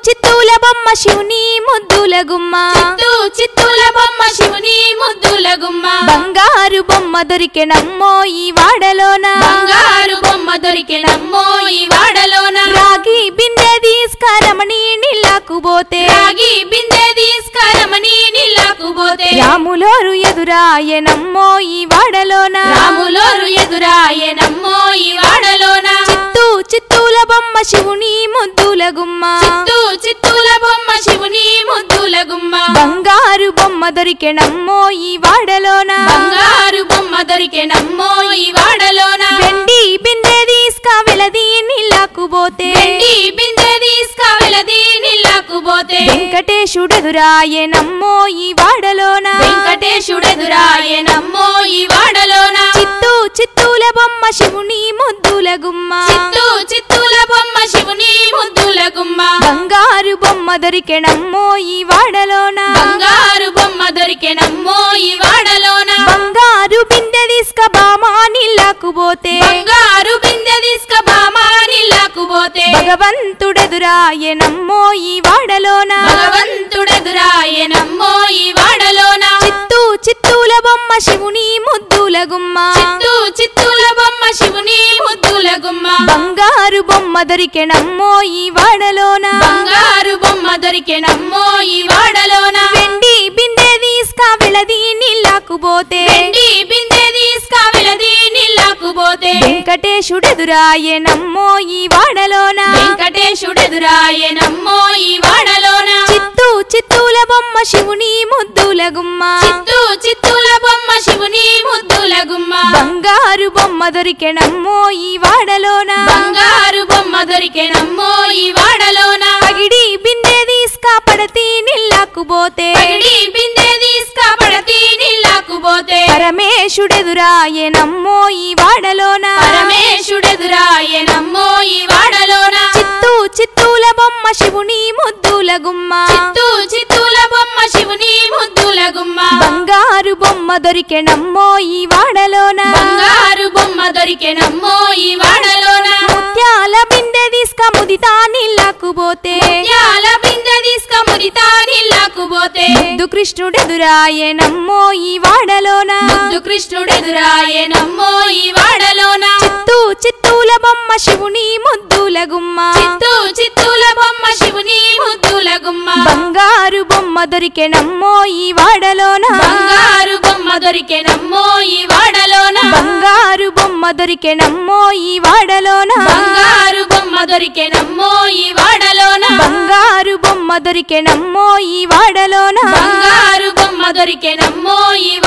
చిత్తూల బొమ్మ శివుని ముద్దుల గుమ్మ చిత్తూ చిత్తూల బొమ్మ శివుని ముద్దుల గుమ్మ బంగారు బొమ్మ దొరికెనమ్మో ఈ వాడలోన బంగారు బొమ్మ దొరికెనమ్మో ఈ వాడలోన రాగి బిందె తీసుకరమణి నీళ్ళకు పోతే రాగి బిందె తీసుకరమని నీళ్ళకు పోతే రాములోరు ఎదురాయనమ్మో ఈ వాడలోన రాములోరు ఎదురాయనమ్మో ఈ వాడలోన చిత్తూ చిత్తూల బొమ్మ శివుని ముద్దుల గుమ్మ చిత్తూ చిత్తూల బొమ్మ శివుని ముద్దుల గుమ్మ బంగారు బొమ్మ దొరికెనమ్మో ఈ వాడలోన బంగారు బొమ్మ దొరికెనమ్మో ఈ వాడలోన వెండి బిందె తీసుక వెలది నీళ్ళకు పోతే వెండి బిందె తీసుకవెలది నీళ్ళకు పోతే వెంకటేశుడెదురాయనమ్మో ఈ వాడలోన వెంకటేశుడెదురాయనమ్మో ఈ వాడలోన చిత్తూ చిత్తూల బొమ్మ శివుని ముద్దుల గుమ్మ చిత్తూ చిత్తూల బొమ్మ శివుని ముద్దుల గుమ్మ బంగారు బొమ్మ దొరికెనమ్మో ఈ వాడలోన బంగారు బొమ్మ దొరికెనమ్మో ఈ వాడలోన బంగారు బిందె తీసుక బామా నీళ్ళకు పోతే బంగారు బిందె తీసుక బామా నీళ్ళకు పోతే భగవంతుడెదురాయనమ్మో ఈ వాడలోన భగవంతుడెదురాయనమ్మో ఈ వాడలోన చిత్తూ చిత్తూల బొమ్మ శివుని ముద్దుల గుమ్మ చిత్తూ చిత్తూల బొమ్మ శివుని ముద్దుల గుమ్మ బంగారు బొమ్మ దొరికెనమ్మో ఈ వాడలోన బంగారు బొమ్మ దొరికెనమ్మో ఈ వాడలోన వెండి బిందె తీసుక వెలది నీళ్ళకు పోతే వెండి బిందె తీసుకవెలది నీళ్ళకు పోతే వెంకటేశుడెదురాయనమ్మో ఈ వాడలోన వెంకటేశుడెదురాయనమ్మో ఈ వాడలోన చిత్తూ చిత్తూల బొమ్మ శివుని ముద్దుల గుమ్మ చిత్తూ చిత్తూల బొమ్మ శివుని ముద్దుల గుమ్మ బంగారు బొమ్మ దొరికెనమ్మో ఈ వాడలోన బంగారు బొమ్మ దొరికెనమ్మో ఈ వాడలోన పగిడి బిందె తీసుక పడతి నీళ్ళకు పోతే పగిడి బిందె తీసుకపడతి నీళ్ళకు పోతే పరమేశుడెదురాయనమ్మో ఈ వాడలోన పరమేశుడెదురాయనమ్మో ఈ వాడలోన చిత్తూ చిత్తూల బొమ్మ శివుని ముద్దుల గుమ్మ చిత్తూ చిత్తూల బొమ్మ శివుని ముద్దుల గుమ్మ బంగారు బొమ్మ దొరికెనమ్మో ఈ వాడలోన బంగారు బొమ్మ దొరికెనమ్మో ఈ వాడలోన ముత్యాల బిందె తీసుక ముదితా నీళ్ళకు పోతే ముత్యాల బిందె తీసుక మురితా నీళ్ళకు పోతే ముద్దు కృష్ణుడెదురాయనమ్మో ఈ వాడలోన ముద్దు కృష్ణుడెదురాయనమ్మో ఈ వాడలోన చిత్తూ చిత్తూల బొమ్మ శివుని ముద్దుల గుమ్మ చిత్తూ చిత్తూల బొమ్మ శివుని ముద్దుల గుమ్మ బంగారు బొమ్మ దొరికెనమ్మో ఈ వాడలోన బంగారు బొమ్మ దొరికెనమ్మో ఈ వాడలోన బంగారు బొమ్మ దొరికెనమ్మో ఈ వాడలోన బంగారు బొమ్మ దొరికెనమ్మో ఈ వాడలోన బంగారు బొమ్మ దొరికెనమ్మో ఈ వాడలోన బంగారు బొమ్మ దొరికెనమ్మో ఈ